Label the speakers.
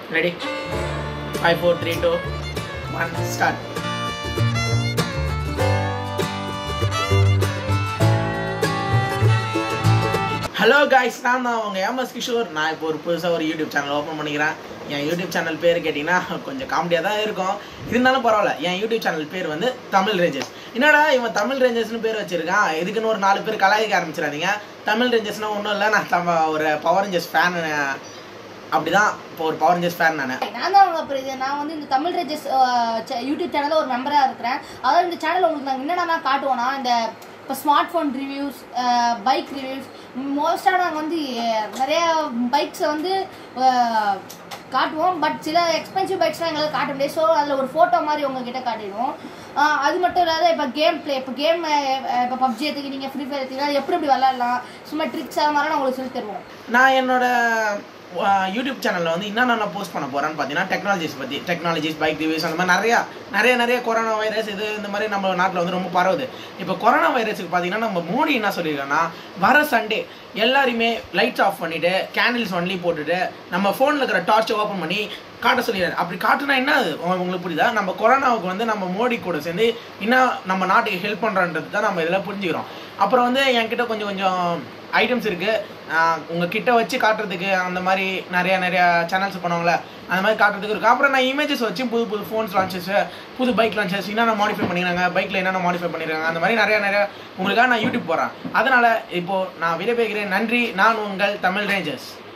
Speaker 1: ready five four three two one start hello guys நான் தான் உங்கள் எம்எஸ் கிஷோர் நான் இப்போ ஒரு புதுசாக ஒரு யூடியூப் சேனல் ஓப்பன் பண்ணிக்கிறேன் என் யூடியூப் சேனல் பேர் கேட்டிங்கன்னா கொஞ்சம் காமெடியாக தான் இருக்கும் இருந்தாலும் பரவாயில்ல என் யூடியூப் சேனல் பேர் வந்து தமிழ் ரேஞ்சர்ஸ் என்னடா இவன் தமிழ் ரேஞ்சர்ஸ்னு பேர் வச்சிருக்கான் இதுக்குன்னு ஒரு நாலு பேர் கலாய்க்க ஆரம்பிச்சிடாதீங்க தமிழ் ரேஞ்சர்ஸ்னால் ஒன்றும் இல்லை நான் தம்ம ஒரு பவர் ரேஞ்சர்ஸ் ஃபேன் அப்படிதான் இப்போ ஒரு பவர் ரேஞ்சர்ஸ் ஃபேன் நான்
Speaker 2: நான் தான் உங்க பிரீது நான் வந்து இந்த தமிழ் ரெஜஸ் யூடியூப் சேனலில் ஒரு மெம்பராக இருக்கிறேன் அதாவது இந்த சேனல் உங்களுக்கு நாங்கள் என்னென்ன காட்டுவோம்னா இந்த இப்போ smart phone reviews bike reviews மோஸ்ட்டாக நாங்கள் வந்து அஹ், நிறைய பைக்ஸை வந்து அஹ், காட்டுவோம் பட் சில எக்ஸ்பென்சிவ் பைக்ஸ்லாம் எங்களால் காட்ட முடியாது ஸோ அதில் ஒரு ஃபோட்டோ மாதிரி உங்ககிட்ட காட்டிடுவோம் அஹ், அது மட்டும் இல்லாத இப்போ கேம் ப்ளே இப்போ கேம் இப்போ பப்ஜி எடுத்துக்கிட்டீங்க ஃப்ரீ ஃபயர் எடுத்துக்கிட்டீங்க எப்படி எப்படி விளாட்லாம் சும்மா ட்ரிக்ஸ் அது மாதிரிலாம் உங்களுக்கு சொல்லி தருவோம்
Speaker 1: நான் என்னோட அஹ், யூடியூப் சேனலில் வந்து என்னென்ன நான் போஸ்ட் பண்ண போகிறேன்னு பார்த்தீங்கன்னா டெக்னாலஜிஸ் பற்றி டெக்னாலஜிஸ் பைக் ரிவ்யூஸ் அந்த மாதிரி நிறையா நிறைய நிறைய கொரோனா வைரஸ் இது இந்த மாதிரி நம்ம நாட்டில் வந்து ரொம்ப பரவுது இப்போ கொரோனா வைரஸுக்கு பார்த்தீங்கன்னா நம்ம மோடி என்ன சொல்லியிருக்கோன்னா வர சண்டே எல்லாரையுமே லைட்ஸ் ஆஃப் பண்ணிவிட்டு கேண்டில்ஸ் ஒன்லி போட்டுட்டு நம்ம ஃபோனில் இருக்கிற டார்ச்சை ஓப்பன் பண்ணி காட்ட சொல்லிடுறாரு அப்படி காட்டுனா என்ன அது உங்க- உங்களுக்கு புரியுதா நம்ம கொரோனாவுக்கு வந்து நம்ம மோடி கூட சேர்ந்து இன்னும் நம்ம நாட்டுக்கு ஹெல்ப் பண்ணுறன்றது தான் நம்ம இதெல்லாம் புரிஞ்சுக்கிறோம் அப்புறம் வந்து என்கிட்ட கொஞ்சம் கொஞ்சம் ஐட்டம்ஸ் இருக்கு ஆஹ் உங்க கிட்ட வச்சு காட்டுறதுக்கு அந்த மாதிரி நிறைய நிறைய சேனல்ஸ் பண்ணுவாங்களே அந்த மாதிரி காட்டுறதுக்கு இருக்கு அப்புறம் நான் இமேஜஸ் வச்சு புது புது ஃபோன்ஸ் லான்ச்சஸ் புது பைக் லான்ச்சஸ் என்னென்ன மாடிஃபை பண்ணிக்கிறாங்க பைக்ல என்னென்ன மாடிஃபை பண்ணிருக்காங்க அந்த மாதிரி நிறைய நிறைய உங்களுக்காக நான் யூடியூப் போறேன் அதனால இப்போ நான் விடைபெறுகிறேன் நன்றி நான் உங்கள் தமிழ் ரேஞ்சர்ஸ்